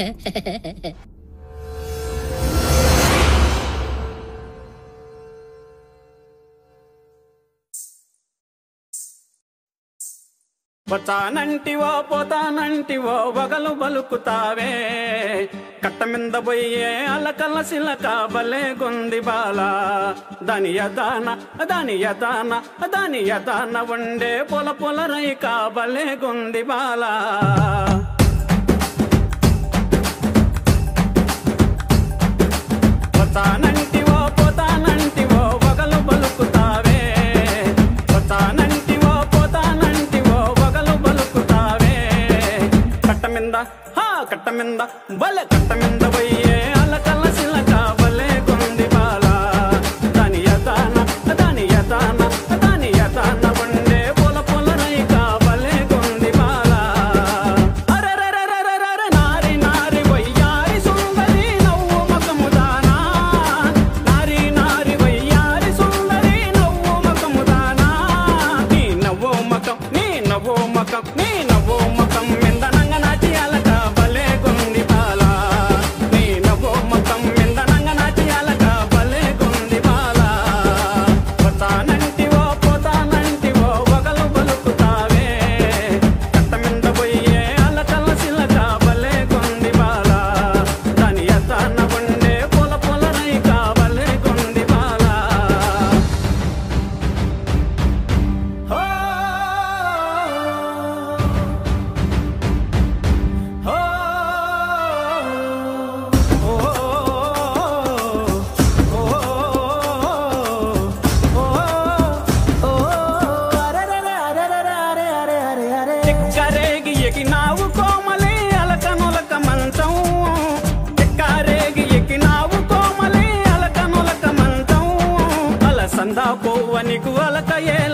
పోతానంటివో పోతానంటివో వగలు బలుకుతావే కట్ట మింద పోయే అలకల సిలక బలే గుంది బాల దాని యదాన దాని యదాన దాని యదాన ఉండే పొల పొల రైక బలే గుంది బాల పోతానంటివో పోతానంటివో వగలు బలుకుతావే పోతానంటివో పోతానంటివో వగలు బలుకుతావే కట్ట మింద హా కట్ట మింద బలే కట్ట మింద పోయే అలకల సిలక బలే గుంది బాల దాని యదాన దాని యదాన దాని యదాన ఉండే పొల పొల రైక బలే గుంది బాల అరెరెరెరెరెరె నారి నారి వయ్యారి సుందరి నవ్వు మకము దానా నారి నారి వయ్యారి సుందరి నవ్వు మకము దానా నీ నవ్వు మకం నీ నవ్వు మకం నీ నవ్వు మకం మిందనంగ నాటి అలక బలే గుంది బాల నీ నవ్వు మకం మిందనంగ నాటి అలక బలే గుంది బాల పోతానంటివో పోతానంటివో వగలు బలుకుతావే కట్ట మింద పోయే అలకల సిలక బలే గుంది బాల దాని యతాన ఉండే పొల పొల రైక బలే గుంది బాల హో హో చెక్కరేగి ఎగినావు కోమలి అలకనులక మంచం చెక్కరేగి ఎగినావు కోమలి అలకనులక మంచం అలసందా పోవనికు అలక ఏల